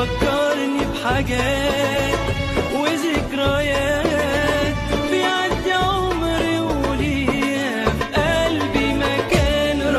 بتفكرني بحاجات وذكريات بيعدي عمري وليها في قلبي مكان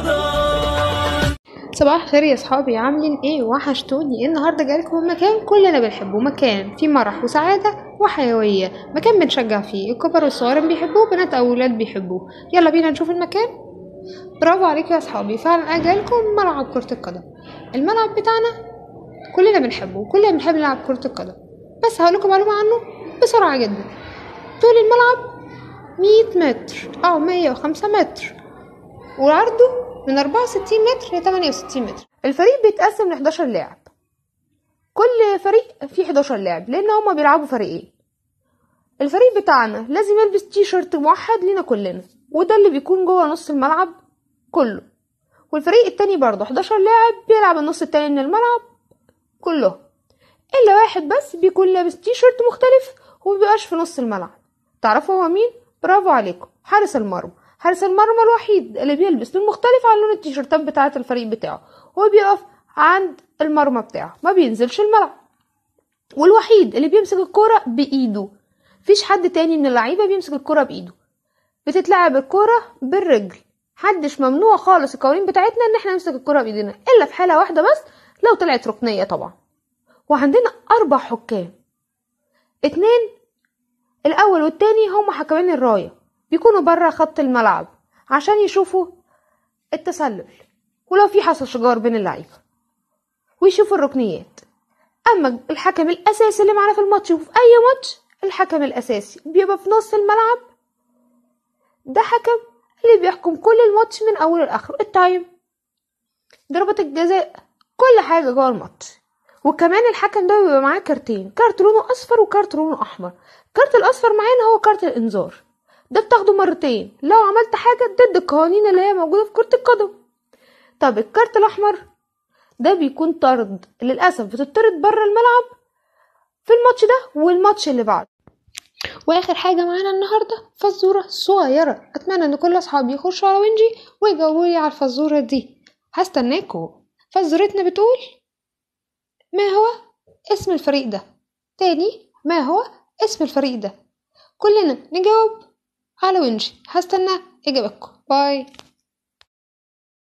رمضان صباح الخير يا صحابي عاملين ايه وحشتوني النهارده جالكم مكان كلنا بنحبه مكان فيه مرح وسعاده وحيويه مكان بنشجع فيه الكبار والصغار بيحبوه بنات او ولاد بيحبوه يلا بينا نشوف المكان برافو عليكم يا صحابي فعلا انا جايلكم ملعب كره القدم الملعب بتاعنا كلنا بنحبه كلنا بنحب نلعب كره القدم بس هقول لكم معلومه عنه بسرعه جدا طول الملعب 100 متر او 105 متر وعرضه من 64 متر ل 68 متر الفريق بيتقسم ل 11 لاعب كل فريق فيه 11 لاعب لان هما بيلعبوا فريقين الفريق بتاعنا لازم يلبس تي شيرت موحد لينا كلنا وده اللي بيكون جوه نص الملعب كله والفريق التاني برضه 11 لاعب بيلعب النص التاني من الملعب كله الا واحد بس بيكون لابس تي شيرت مختلف ومبيبقاش في نص الملعب تعرفوا هو مين برافو عليكم حارس المرمى حارس المرمى الوحيد اللي بيلبس لون مختلف عن لون التيشيرتات بتاعه الفريق بتاعه هو بيقف عند المرمى بتاعه ما بينزلش الملعب والوحيد اللي بيمسك الكرة بإيده مفيش حد تاني من اللعيبة بيمسك الكرة بإيده بتتلعب الكرة بالرجل محدش ممنوع خالص القوانين بتاعتنا ان احنا نمسك الكرة بايدينا الا في حالة واحدة بس لو طلعت ركنية طبعا وعندنا اربع حكام اتنين الاول والتاني هما حكمين الراية بيكونوا برا خط الملعب عشان يشوفوا التسلل ولو في حصل شجار بين اللعيبة ويشوفوا الركنيات اما الحكم الاساسي اللي معانا في الماتش وفي اي ماتش الحكم الاساسي بيبقى في نص الملعب ده حكم اللي بيحكم كل الماتش من اوله لاخره التايم ضربة الجزاء كل حاجة جوه الماتش وكمان الحكم ده بيبقى معاه كارتين كارت لونه اصفر وكارت لونه احمر الكارت الاصفر معانا هو كارت الانذار ده بتاخده مرتين لو عملت حاجة ضد القوانين اللي هي موجودة في كرة القدم طب الكارت الاحمر ده بيكون طرد للاسف بتطرد بره الملعب في الماتش ده والماتش اللي بعده واخر حاجه معانا النهارده فزوره صغيره اتمنى ان كل اصحابي يخشوا على وينجي ويجاوبولي على الفزوره دي هستناكوا فزورتنا بتقول ما هو اسم الفريق ده تاني ما هو اسم الفريق ده كلنا نجاوب على وينجي هستنى اجابتكم باي